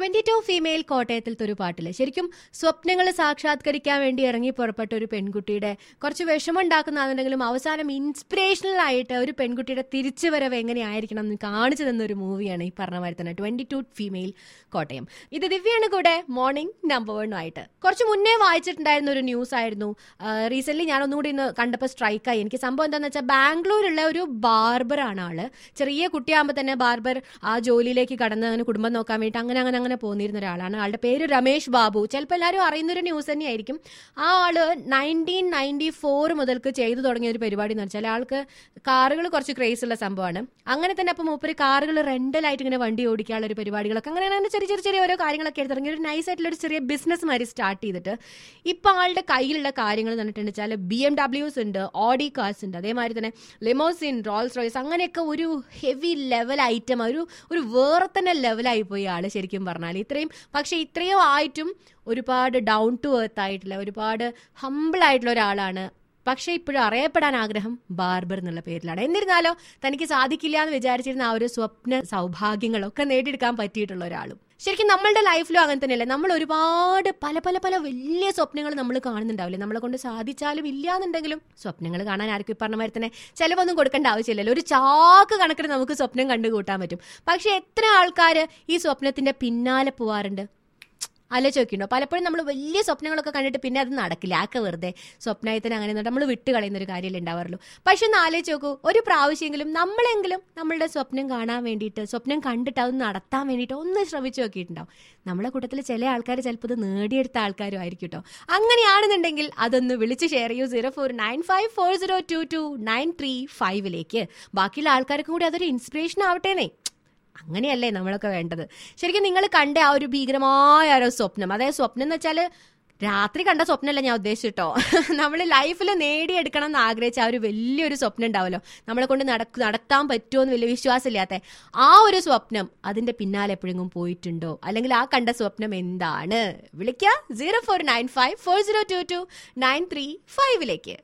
twenty two female കോട്ടയത്തിലത്തെ ഒരു പാട്ടില് ശരിക്കും സ്വപ്നങ്ങൾ സാക്ഷാത്കരിക്കാൻ വേണ്ടി ഇറങ്ങി പുറപ്പെട്ട ഒരു പെൺകുട്ടിയുടെ കുറച്ച് വിഷമം ഉണ്ടാക്കുന്നതാണെങ്കിലും അവസാനം ഇൻസ്പിറേഷണൽ ആയിട്ട് ഒരു പെൺകുട്ടിയുടെ തിരിച്ചുവരവ് എങ്ങനെയായിരിക്കണം എന്ന് കാണിച്ചു തന്ന ഒരു മൂവിയാണ് ഈ പറഞ്ഞ മാതിരി തന്നെ ട്വന്റി ടു ഫീമെയിൽ കോട്ടയം ഇത് ദിവ്യാണ് കൂടെ മോർണിംഗ് നമ്പർ വണ്ണുമായിട്ട് കുറച്ച് മുന്നേ വായിച്ചിട്ടുണ്ടായിരുന്ന ഒരു ന്യൂസ് ആയിരുന്നു റീസെന്റ് ഞാൻ ഒന്നുകൂടി ഇന്ന് കണ്ടപ്പോൾ സ്ട്രൈക്കായി എനിക്ക് സംഭവം എന്താണെന്ന് വെച്ചാൽ ബാംഗ്ലൂരുള്ള ഒരു ബാർബറാണ് ആള് ചെറിയ കുട്ടിയാകുമ്പോൾ തന്നെ ബാർബർ ആ ജോലിയിലേക്ക് കടന്ന് അങ്ങനെ കുടുംബം നോക്കാൻ വേണ്ടി അങ്ങനെ അങ്ങനെ അങ്ങനെ പോന്നിരുന്ന ഒരാളാണ് ആളുടെ പേര് രമേഷ് ബാബു ചിലപ്പോൾ എല്ലാവരും അറിയുന്ന ഒരു ന്യൂസ് തന്നെയായിരിക്കും ആ ആള് നയൻറ്റീൻ നയൻറ്റി ഫോർ മുതൽക്ക് ചെയ്തു തുടങ്ങിയ ഒരു പരിപാടി എന്ന് വെച്ചാൽ ആൾക്ക് കാറുകൾ കുറച്ച് ക്രേസ് ഉള്ള സംഭവമാണ് അങ്ങനെ തന്നെ അപ്പം മൂപ്പര് കാറുകൾ റെന്റലായിട്ട് ഇങ്ങനെ വണ്ടി ഓടിക്കാനുള്ള ഒരു പരിപാടികളൊക്കെ അങ്ങനെ അങ്ങനെ ചെറിയ ചെറിയ ചെറിയ ഓരോ കാര്യങ്ങളൊക്കെ എടുത്ത് തുടങ്ങി ഒരു നൈസ് ആയിട്ടുള്ള ഒരു ചെറിയ ബിസിനസ് മാതിരി സ്റ്റാർട്ട് ചെയ്തിട്ട് ഇപ്പൊ ആളുടെ കയ്യിലുള്ള കാര്യങ്ങൾ എന്ന് പറഞ്ഞിട്ടുണ്ട് വെച്ചാൽ ബി എം ഡബ്ല്യൂസ് ഉണ്ട് ഓഡി കാർസ് ഉണ്ട് അതേമാതിരി തന്നെ ലെമോസിൻ റോൾസ് റോയ്സ് അങ്ങനെയൊക്കെ ഒരു ഹെവി ലെവൽ ഐറ്റം ഒരു ഒരു വേറെ തന്നെ ലെവലായി പോയി ആള് ശരിക്കും പറഞ്ഞാൽ ഇത്രയും പക്ഷെ ഇത്രയും ആയിട്ടും ഒരുപാട് ഡൗൺ ടു എർത്ത് ആയിട്ടുള്ള ഒരുപാട് ഹമ്പിൾ ആയിട്ടുള്ള ഒരാളാണ് പക്ഷെ ഇപ്പോഴും അറിയപ്പെടാൻ ആഗ്രഹം ബാർബർ എന്നുള്ള പേരിലാണ് എന്നിരുന്നാലോ തനിക്ക് സാധിക്കില്ല എന്ന് വിചാരിച്ചിരുന്ന ആ ഒരു സ്വപ്ന സൗഭാഗ്യങ്ങളൊക്കെ നേടിയെടുക്കാൻ പറ്റിയിട്ടുള്ള ഒരാളും ശരിക്കും നമ്മളുടെ ലൈഫിലും അങ്ങനെ തന്നെയല്ലേ നമ്മൾ ഒരുപാട് പല പല പല വലിയ സ്വപ്നങ്ങൾ നമ്മൾ കാണുന്നുണ്ടാവില്ലേ നമ്മളെ കൊണ്ട് സാധിച്ചാലും ഇല്ല എന്നുണ്ടെങ്കിലും സ്വപ്നങ്ങൾ കാണാൻ ആർക്കും ഈ പറഞ്ഞ മാതിരി തന്നെ ചിലവൊന്നും കൊടുക്കേണ്ട ആവശ്യമില്ലല്ലോ ഒരു ചാക്ക് കണക്കിന് നമുക്ക് സ്വപ്നം കണ്ടുകൂട്ടാൻ പറ്റും പക്ഷെ എത്ര ആൾക്കാർ ഈ സ്വപ്നത്തിന്റെ പിന്നാലെ പോവാറുണ്ട് ആലോചിക്കുണ്ടോ പലപ്പോഴും നമ്മൾ വലിയ സ്വപ്നങ്ങളൊക്കെ കണ്ടിട്ട് പിന്നെ അത് നടക്കില്ല ആക്കെ വെറുതെ സ്വപ്നത്തിന് അങ്ങനെ നമ്മൾ വിട്ട് കളയുന്ന ഒരു കാര്യമല്ലേ ഉണ്ടാവാറുള്ളൂ പക്ഷെ ഒന്ന് ആലോചിച്ച് നോക്കൂ ഒരു പ്രാവശ്യമെങ്കിലും നമ്മളെങ്കിലും നമ്മളുടെ സ്വപ്നം കാണാൻ വേണ്ടിയിട്ട് സ്വപ്നം കണ്ടിട്ട് അത് നടത്താൻ വേണ്ടിയിട്ട് ഒന്ന് ശ്രമിച്ചു നോക്കിയിട്ടുണ്ടാവും നമ്മളെ കൂട്ടത്തിൽ ചില ആൾക്കാർ ചിലപ്പോൾ ഇത് നേടിയെടുത്ത ആൾക്കാരും ആയിരിക്കും കേട്ടോ അങ്ങനെയാണെന്നുണ്ടെങ്കിൽ അതൊന്ന് വിളിച്ച് ഷെയർ ചെയ്യൂ zero four nine five four zero two two nine three ഫൈവിലേക്ക് ബാക്കിയുള്ള ആൾക്കാർക്കും കൂടി അതൊരു ഇൻസ്പിറേഷൻ ആവട്ടേന്നേ അങ്ങനെയല്ലേ നമ്മളൊക്കെ വേണ്ടത് ശരിക്കും നിങ്ങൾ കണ്ട ആ ഒരു ഭീകരമായ ഒരു സ്വപ്നം അതായത് സ്വപ്നം എന്ന് വെച്ചാൽ രാത്രി കണ്ട സ്വപ്നമല്ല ഞാൻ ഉദ്ദേശിച്ചിട്ടോ നമ്മൾ ലൈഫിൽ നേടിയെടുക്കണം എന്ന് ആഗ്രഹിച്ച ആ ഒരു വലിയൊരു സ്വപ്നം ഉണ്ടാവുമല്ലോ നമ്മളെ കൊണ്ട് നടക്ക് നടത്താൻ പറ്റുമോ എന്ന് വലിയ വിശ്വാസമില്ലാത്ത ആ ഒരു സ്വപ്നം അതിന്റെ പിന്നാലെ എപ്പോഴെങ്കിലും പോയിട്ടുണ്ടോ അല്ലെങ്കിൽ ആ കണ്ട സ്വപ്നം എന്താണ് വിളിക്കുക zero four nine five four zero two two nine three ഫൈവിലേക്ക്